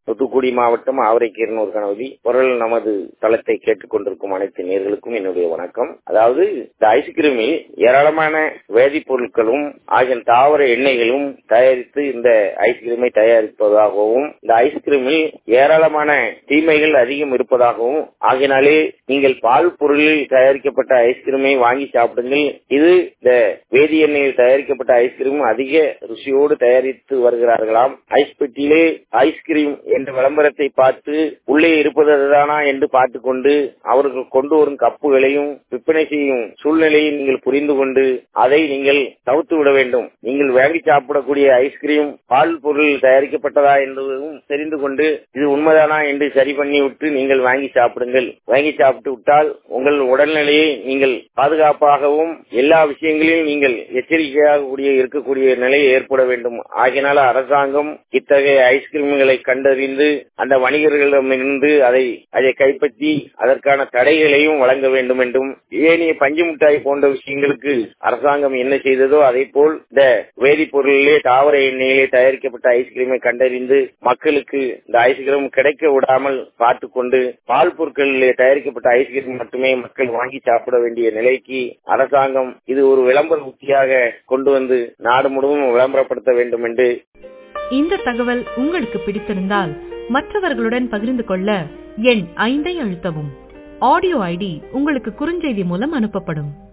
தூத்துக்குடி மாவட்டம் ஆவரைக்கீரனூர் கணவதி குரல் நமது தளத்தை கேட்டுக் கொண்டிருக்கும் அனைத்து நேர்களுக்கும் என்னுடைய வணக்கம் அதாவது இந்த ஐஸ்கிரீமில் ஏராளமான வேதிப்பொருட்களும் ஆகிய தாவர எண்ணெய்களும் தயாரித்து இந்த ஐஸ்கிரீமை தயாரிப்பதாகவும் இந்த ஐஸ்கிரீமில் ஏராளமான தீமைகள் அதிகம் இருப்பதாகவும் ஆகினாலே நீங்கள் பால் பொருளில் தயாரிக்கப்பட்ட ஐஸ்கிரீமை வாங்கி சாப்பிடுங்கள் இது இந்த வேதி எண்ணெயில் தயாரிக்கப்பட்ட ஐஸ்கிரீம் அதிக ருசியோடு தயாரித்து வருகிறார்களாம் ஐஸ் பெட்டியிலே ஐஸ்கிரீம் என்ற விளம்பரத்தை பார்த்து உள்ளே இருப்பது அதுதானா என்று பார்த்து கொண்டு அவர்கள் கொண்டு வரும் கப்புகளையும் விற்பனை செய்யும் சூழ்நிலையை நீங்கள் புரிந்து கொண்டு அதை நீங்கள் தவிர்த்து விட வேண்டும் நீங்கள் வாங்கி சாப்பிடக்கூடிய ஐஸ்கிரீம் பால் பொருள் தயாரிக்கப்பட்டதா என்பதும் தெரிந்து கொண்டு இது உண்மைதானா என்று சரி பண்ணி விட்டு நீங்கள் வாங்கி சாப்பிடுங்கள் வாங்கி சாப்பிட்டு விட்டால் உங்கள் உடல்நிலையை நீங்கள் பாதுகாப்பாகவும் எல்லா விஷயங்களிலும் நீங்கள் எச்சரிக்கையாக கூடிய இருக்கக்கூடிய நிலை ஏற்பட வேண்டும் ஆகினால அரசாங்கம் இத்தகைய ஐஸ்கிரீம்களை கண்டறிந்து அந்த வணிகர்களிடமிருந்து அதை அதை கைப்பற்றி அதற்கான தடைகளையும் வழங்க வேண்டும் என்றும் ஏனைய பஞ்சு மிட்டாய் போன்ற விஷயங்களுக்கு அரசாங்கம் என்ன செய்ததோ அதே போல் இந்த வேதிப்பொருளிலே தாவர எண்ணெயிலே தயாரிக்கப்பட்ட ஐஸ்கிரீமை கண்டறிந்து மக்களுக்கு இந்த ஐஸ்கிரீம் கிடைக்க விடாமல் பார்த்து கொண்டு பால் பொருட்களிலே தயாரிக்கப்பட்ட ஐஸ்கிரீம் மட்டுமே மக்கள் வாங்கி சாப்பிட வேண்டிய நிலைக்கு அரசாங்கம் இது ஒரு விளம்பர உத்தியாக கொண்டு வந்து நாடு முழுவதும் விளம்பரப்படுத்த வேண்டும் என்று இந்த தகவல் உங்களுக்கு பிடித்திருந்தால் மற்றவர்களுடன் பகிர்ந்து கொள்ள எண் ஐந்தை அழுத்தவும் ஆடியோ ஐடி உங்களுக்கு குறுஞ்செய்தி மூலம் அனுப்பப்படும்